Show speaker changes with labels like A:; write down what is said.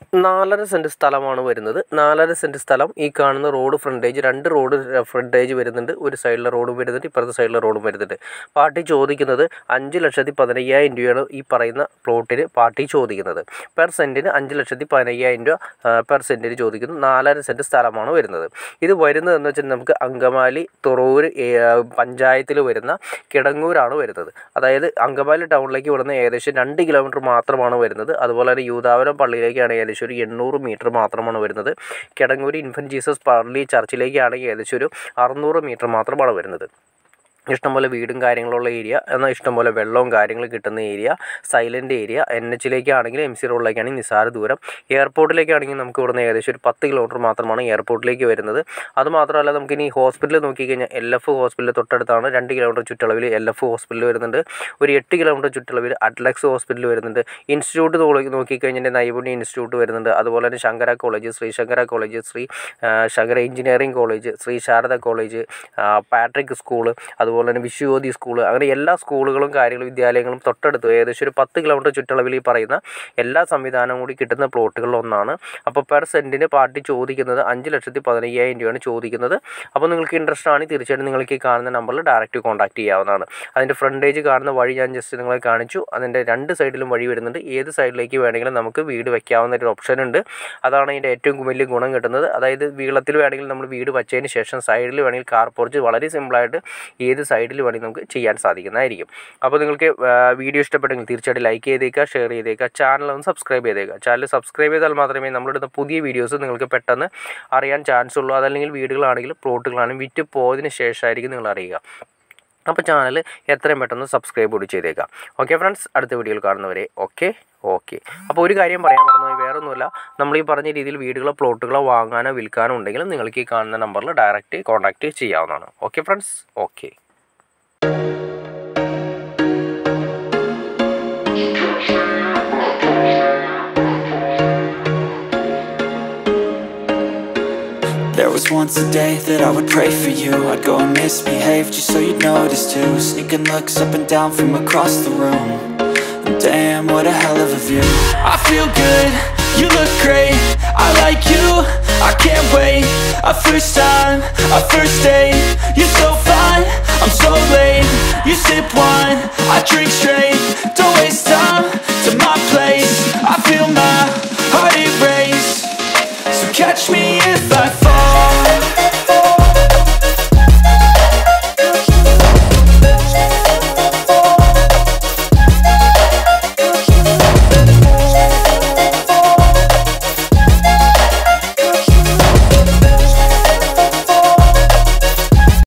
A: നാലര സെൻറ്റ് സ്ഥലമാണ് വരുന്നത് നാലര സെൻറ്റ് സ്ഥലം ഈ കാണുന്ന റോഡ് ഫ്രണ്ടേജ് രണ്ട് റോഡ് ഫ്രണ്ടേജ് വരുന്നുണ്ട് ഒരു സൈഡിലെ റോഡും വരുന്നുണ്ട് ഇപ്പുറത്തെ സൈഡിലെ റോഡും വരുന്നുണ്ട് പാർട്ടി ചോദിക്കുന്നത് അഞ്ച് ലക്ഷത്തി പതിനയ്യായിരം രൂപയാണ് ഈ പറയുന്ന പ്ലോട്ടിന് പാർട്ടി ചോദിക്കുന്നത് പെർ സെൻറ്റിന് അഞ്ച് ലക്ഷത്തി പതിനയ്യായിരം രൂപ പെർ സെൻറ്റിന് ചോദിക്കുന്നു നാലര സെൻറ്റ് സ്ഥലമാണ് വരുന്നത് ഇത് വരുന്നത് എന്ന് വെച്ചാൽ നമുക്ക് അങ്കമാലി തുറൂർ പഞ്ചായത്തിൽ വരുന്ന കിടങ്ങൂരാണ് വരുന്നത് അതായത് അങ്കമാലി ടൗണിലേക്ക് വിടുന്ന ഏകദേശം രണ്ട് കിലോമീറ്റർ മാത്രമാണ് വരുന്നത് അതുപോലെ തന്നെ യൂതാവരം പള്ളിയിലേക്കാണ് ഏകദേശം ഒരു എണ്ണൂറ് മീറ്റർ മാത്രമാണ് വരുന്നത് കിടങ്ങൂർ ഇൻഫൻറ്റ് ജീസസ് പള്ളി ചർച്ചിലേക്കാണെങ്കിൽ ഏകദേശം ഒരു അറുന്നൂറ് മീറ്റർ മാത്രമാണ് വരുന്നത് ഇഷ്ടംപോലെ വീടും കാര്യങ്ങളുള്ള ഏരിയ എന്നാൽ ഇഷ്ടംപോലെ വെള്ളവും കാര്യങ്ങളും കിട്ടുന്ന ഏരിയ സൈലൻ്റ് ഏരിയ എൻ എച്ചിലേക്കാണെങ്കിൽ എം സി റോഡിലേക്കാണെങ്കിൽ നിസ്സാര ദൂരം എയർപോർട്ടിലേക്കാണെങ്കിൽ നമുക്ക് ഇവിടുന്ന് ഏകദേശം ഒരു പത്ത് കിലോമീറ്റർ മാത്രമാണ് എയർപോർട്ടിലേക്ക് വരുന്നത് അതുമാത്രമല്ല നമുക്ക് ഇനി ഹോസ്പിറ്റൽ നോക്കിക്കഴിഞ്ഞാൽ എൽ എഫ് ഹോസ്പിറ്റൽ തൊട്ടടുത്താണ് രണ്ട് കിലോമീറ്റർ ചുറ്റളവിൽ എൽ എഫ് ഹോസ്പിറ്റൽ വരുന്നുണ്ട് ഒരു എട്ട് കിലോമീറ്റർ ചുറ്റളവിൽ അറ്റ്ലക്സ് ഹോസ്പിറ്റൽ വരുന്നുണ്ട് ഇൻസ്റ്റിറ്റ്യൂട്ട് നോക്കിക്കഴിഞ്ഞാൽ നൈപുണ്യ ഇൻസ്റ്റിറ്റ്യൂട്ട് വരുന്നുണ്ട് അതുപോലെ തന്നെ ശങ്കര കോളേജ് ശ്രീ ശങ്കര കോളേജ് ശ്രീ ആ, Sankara engineering college Sree Sarada college ആ, പാട്രിക് സ്കൂള് അതുപോലെ തന്നെ വിശ്വജ്യോതി സ്കൂള് അങ്ങനെ എല്ലാ സ്കൂളുകളും കാര്യങ്ങളും വിദ്യാലയങ്ങളും തൊട്ടടുത്ത് ഏകദേശം ഒരു പത്ത് കിലോമീറ്റർ ചുറ്റളവിൽ ഈ പറയുന്ന എല്ലാ സംവിധാനവും കൂടി കിട്ടുന്ന പ്ലോട്ടുകളിൽ ഒന്നാണ് അപ്പോൾ പെർ സെൻറ്റിന് പാർട്ടി ചോദിക്കുന്നത് അഞ്ച് ലക്ഷത്തി പതിനയ്യായിരം രൂപയാണ് ചോദിക്കുന്നത് അപ്പോൾ നിങ്ങൾക്ക് ഇൻട്രസ്റ്റ് ആണ് തീർച്ചയായിട്ടും നിങ്ങൾക്ക് ഈ കാണുന്ന നമ്പറിൽ ഡയറക്റ്റ് കോൺടാക്ട് ചെയ്യാവുന്നതാണ് അതിൻ്റെ ഫ്രണ്ടേജ് കാണുന്ന വഴി ഞാൻ ജസ്റ്റ് നിങ്ങളെ കാണിച്ചു അതിൻ്റെ രണ്ട് സൈഡിലും വഴി വരുന്നുണ്ട് ഏത് സൈഡിലേക്ക് വേണമെങ്കിലും നമുക്ക് വീട് വെക്കാവുന്ന ഒരു ഓപ്ഷൻ ഉണ്ട് അതാണ് അതിൻ്റെ ഏറ്റവും വലിയ ഗുണം കിട്ടുന്നത് അതായത് വീളത്തിൽ വേണമെങ്കിൽ നമ്മൾ വീട് വച്ചതിന് ശേഷം സൈഡിൽ വേണമെങ്കിൽ കാർ പോർച്ച് വളരെ സിമ്പിളായിട്ട് ഏത് സൈഡിൽ വേണമെങ്കിൽ നമുക്ക് ചെയ്യാൻ സാധിക്കുന്നതായിരിക്കും അപ്പോൾ നിങ്ങൾക്ക് ആ, വീഡിയോ ഇഷ്ടപ്പെട്ടെങ്കിൽ തീർച്ചയായിട്ടും ലൈക്ക് ചെയ്തേക്കുക ഷെയർ ചെയ്തേക്കുക ചാനൽ ഒന്ന് സബ്സ്ക്രൈബ് ചെയ്തേക്കുക ചാനൽ സബ്സ്ക്രൈബ് ചെയ്താൽ മാത്രമേ നമ്മളിടുന്ന പുതിയ വീഡിയോസ് നിങ്ങൾക്ക് പെട്ടെന്ന് അറിയാൻ ചാൻസ് ഉള്ളൂ അതല്ലെങ്കിൽ വീടുകളാണെങ്കിലും പ്ലോട്ടുകളാണെങ്കിലും വിറ്റ് പോയതിന് ശേഷമായിരിക്കും നിങ്ങൾ അറിയുക അപ്പോൾ ചാനൽ എത്രയും പെട്ടെന്ന് സബ്സ്ക്രൈബ് കൂടി ചെയ്തേക്കാം ഓക്കെ ഫ്രണ്ട്സ് അടുത്ത വീഡിയോയിൽ കാണുന്നവരെ ഓക്കെ ഓക്കെ അപ്പോൾ ഒരു കാര്യം പറയാൻ മറന്നുപോയി വേറെ ഒന്നുമില്ല നമ്മൾ ഈ പറഞ്ഞ രീതിയിൽ വീടുകളോ പ്ലോട്ടുകളോ വാങ്ങാനോ വിൽക്കാനോ ഉണ്ടെങ്കിൽ നിങ്ങൾക്ക് ഈ കാണുന്ന നമ്പറിൽ ഡയറക്റ്റ് കോൺടാക്റ്റ് ചെയ്യാവുന്നതാണ് okay friends okay
B: There was once a day that I would pray for you I'd go and misbehave just so you'd notice too Sneaking looks up and down from across the room And damn, what a hell of a view I feel good, you look great I like you, I can't wait A first time, a first date You're so fine, I'm so late You sip wine, I drink straight Don't waste time to my place I feel my